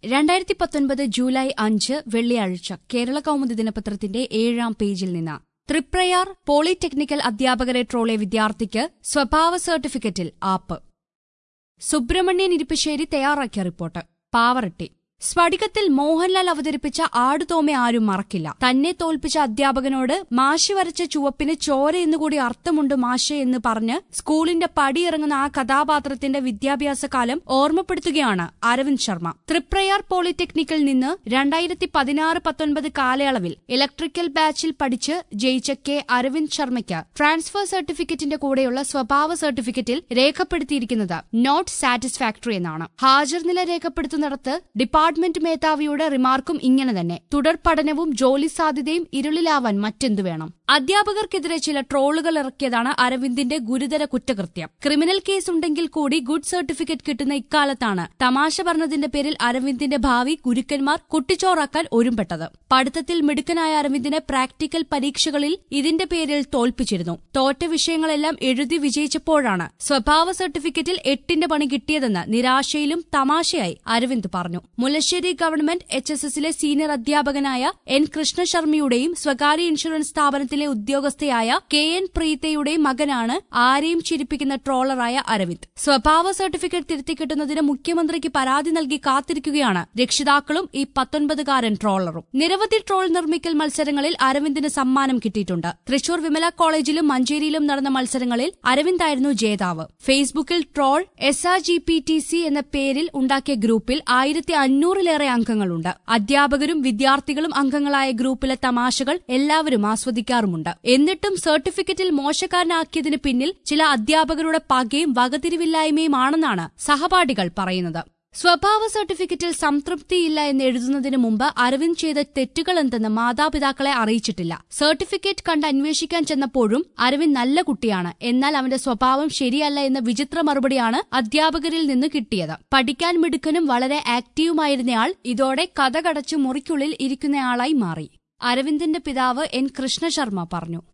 രണ്ടായിരത്തി പത്തൊൻപത് ജൂലൈ അഞ്ച് വെള്ളിയാഴ്ച കേരള കൗമുദി ദിനപത്രത്തിന്റെ ഏഴാം പേജിൽ നിന്ന് തൃപ്രയാർ പോളിടെക്നിക്കൽ അധ്യാപകരെ ട്രോളിയ വിദ്യാർത്ഥിക്ക് സ്വഭാവ സർട്ടിഫിക്കറ്റിൽ ആപ്പ് സുബ്രഹ്മണ്യൻ ഇരിപ്പിശ്ശേരി തയ്യാറാക്കിയ റിപ്പോർട്ട് പാവറട്ടി സ്ഫടികത്തിൽ മോഹൻലാൽ അവതരിപ്പിച്ച ആടുതോമെ ആരും മറക്കില്ല തന്നെ തോൽപ്പിച്ച അധ്യാപകനോട് മാഷി വരച്ച ചുവപ്പിന് ചോര എന്നുകൂടി അർത്ഥമുണ്ട് മാഷെ എന്ന് പറഞ്ഞ് സ്കൂളിന്റെ പടിയിറങ്ങുന്ന ആ കഥാപാത്രത്തിന്റെ വിദ്യാഭ്യാസ കാലം ഓർമ്മപ്പെടുത്തുകയാണ് അരവിന്ദ് ശർമ്മ തൃപ്രയാർ പോളിടെക്നിക്കിൽ നിന്ന് രണ്ടായിരത്തി പതിനാറ് പത്തൊൻപത് കാലയളവിൽ ഇലക്ട്രിക്കൽ ബാച്ചിൽ പഠിച്ച് ജയിച്ച കെ അരവിന്ദ് ശർമ്മയ്ക്ക് ട്രാൻസ്ഫർ സർട്ടിഫിക്കറ്റിന്റെ കൂടെയുള്ള സ്വഭാവ സർട്ടിഫിക്കറ്റിൽ രേഖപ്പെടുത്തിയിരിക്കുന്നത് നോട്ട് സാറ്റിസ്ഫാക്ടറി എന്നാണ് ഹാജർ നില രേഖപ്പെടുത്തുന്നിടത്ത് ഡിപ്പാർട്ട്മെന്റ് മേധാവിയുടെ റിമാർക്കും ഇങ്ങനെ തന്നെ തുടർ പഠനവും ജോലി സാധ്യതയും ഇരുളിലാവാൻ മറ്റെന്തു വേണം അധ്യാപകർക്കെതിരെ ചില ട്രോളുകൾ ഇറക്കിയതാണ് അരവിന്ദിന്റെ ഗുരുതര കുറ്റകൃത്യം ക്രിമിനൽ കേസ് ഉണ്ടെങ്കിൽ കൂടി ഗുഡ് സർട്ടിഫിക്കറ്റ് കിട്ടുന്ന ഇക്കാലത്താണ് തമാശ പറഞ്ഞതിന്റെ പേരിൽ അരവിന്ദിന്റെ ഭാവി ഗുരുക്കന്മാർ കുട്ടിച്ചോറാക്കാൻ ഒരുമ്പെട്ടത് പഠിത്തത്തിൽ മിടുക്കനായ അരവിന്ദിനെ പ്രാക്ടിക്കൽ പരീക്ഷകളിൽ ഇതിന്റെ പേരിൽ തോൽപ്പിച്ചിരുന്നു തോറ്റ വിഷയങ്ങളെല്ലാം എഴുതി വിജയിച്ചപ്പോഴാണ് സ്വഭാവ സർട്ടിഫിക്കറ്റിൽ എട്ടിന്റെ പണി കിട്ടിയതെന്ന് നിരാശയിലും തമാശയായി അരവിന്ദ് പറഞ്ഞു മുല്ലശ്ശേരി ഗവൺമെന്റ് എച്ച് എസ് എസിലെ സീനിയർ അധ്യാപകനായ എൻ കൃഷ്ണശർമ്മയുടെയും സ്വകാര്യ ഇൻഷുറൻസ് സ്ഥാപനത്തിലെ ഉദ്യോഗസ്ഥയായ കെ എൻ പ്രീതയുടെയും മകനാണ് ആരെയും ചിരിപ്പിക്കുന്ന ട്രോളറായ അരവിന്ദ് സ്വഭാവ സർട്ടിഫിക്കറ്റ് തിരുത്തിക്കിട്ടുന്നതിന് മുഖ്യമന്ത്രിക്ക് പരാതി നൽകി കാത്തിരിക്കുകയാണ് രക്ഷിതാക്കളും ഈ പത്തൊൻപതുകാരൻ ട്രോളറും നിരവധി ട്രോൾ നിർമ്മിക്കൽ മത്സരങ്ങളിൽ അരവിന്ദിന് സമ്മാനം കിട്ടിയിട്ടുണ്ട് തൃശൂർ വിമല കോളേജിലും മഞ്ചേരിയിലും നടന്ന മത്സരങ്ങളിൽ അരവിന്ദായിരുന്നു ജേതാവ് ഫേസ്ബുക്കിൽ troll S R G P T C എന്ന പേരിൽ ഉണ്ടാക്കിയ ഗ്രൂപ്പിൽ ആയിരത്തി അഞ്ഞൂറിലേറെ അംഗങ്ങളുണ്ട് അധ്യാപകരും വിദ്യാർത്ഥികളും അംഗങ്ങളായ ഗ്രൂപ്പിലെ തമാശകൾ എല്ലാവരും ആസ്വദിക്കാറുമുണ്ട് എന്നിട്ടും സർട്ടിഫിക്കറ്റിൽ മോശക്കാരനാക്കിയതിന് പിന്നിൽ ചില അധ്യാപകരുടെ പകയും വകതിരിവില്ലായ്മയുമാണെന്നാണ് സഹപാഠികൾ പറയുന്നത് സ്വഭാവ സർട്ടിഫിക്കറ്റിൽ സംതൃപ്തിയില്ല എന്ന് എഴുതുന്നതിന് മുമ്പ് അരവിന്ദ് ചെയ്ത തെറ്റുകൾ എന്തെന്ന് മാതാപിതാക്കളെ അറിയിച്ചിട്ടില്ല സർട്ടിഫിക്കറ്റ് കണ്ട് അന്വേഷിക്കാൻ ചെന്നപ്പോഴും അരവിന്ദ് നല്ല കുട്ടിയാണ് എന്നാൽ അവന്റെ സ്വഭാവം ശരിയല്ല എന്ന വിചിത്ര മറുപടിയാണ് അധ്യാപകരിൽ നിന്ന് കിട്ടിയത് പഠിക്കാൻ മിടുക്കനും വളരെ ആക്റ്റീവുമായിരുന്നയാൾ ഇതോടെ കഥ കടച്ചു മുറിക്കുള്ളിൽ ഇരിക്കുന്നയാളായി മാറി അരവിന്ദിന്റെ പിതാവ് എൻ കൃഷ്ണശർമ്മ പറഞ്ഞു